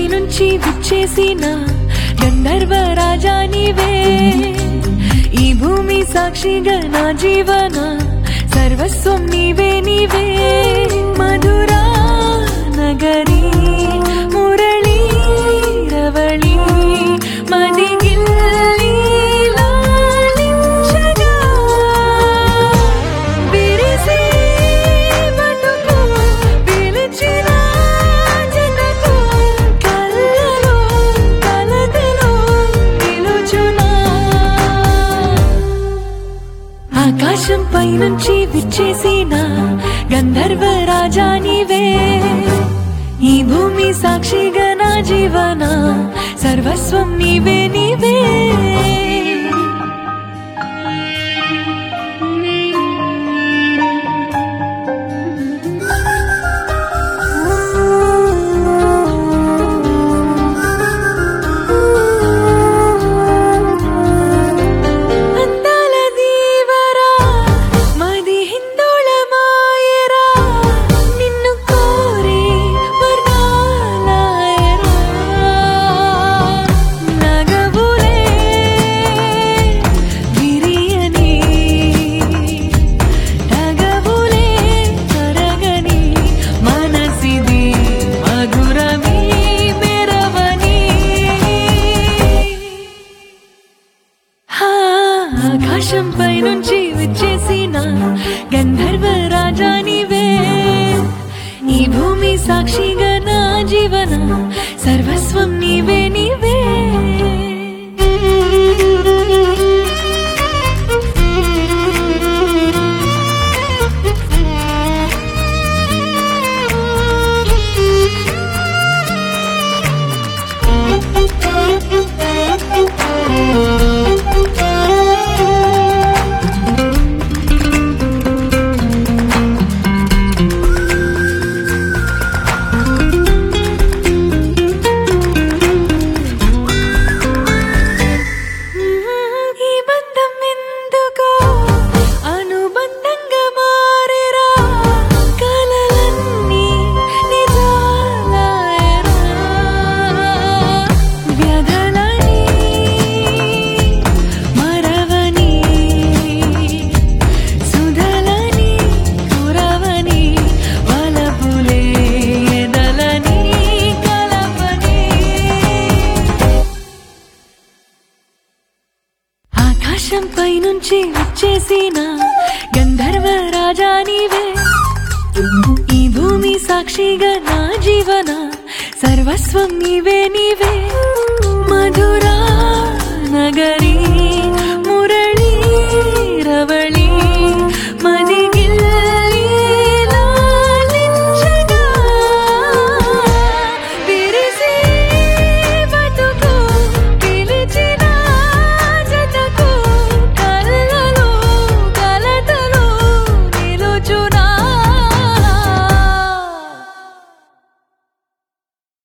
నుంచి విచ్చేసిన గంధర్వ రాజా నీవే ఈ భూమి సాక్షిగా నా జీవన సర్వస్వం నీవే నీవే మధురా నగరీ మురళీ రవళి మదిగిల్లి లాలించగా విరిసే బతుకు పిలిచిన జతకు కళ్ళలో కలతలో నిలుచునా ఆకాశం పైనుంచి విచ్చేసిన గంధర్వ రాజా నీవే ఈ భూమి సాక్షిగా నా జీవన సర్వస్వం నీవే నీవే అందాల దీవరా మది హిందోళ మాయరా నిన్ను కోరి వర్ణాలయరా నగవులే విరియని నగవులే కరగని మనసిది మధురమీ మెరవని హా, ఆకాశం పైనుంచి విచ్చేసిన గంధర్వ రాజా నీవే ఈ భూమి సాక్షిగా నా జీవన సర్వస్వం నీవే నీవే ఈ బంధం ఎందుకో అనుబంధంగా మారేరా కలలన్నీ నిజాలాయరా వ్యధలని మరవని సుధలని కురవని వలపులే ఎదలని కలపని ఆకాశం పైనుంచి వచ్చేసిన గంధర్వ రాజా నీవే ఈ భూమి సాక్షిగా నా జీవన సర్వస్వం నీవే నీవే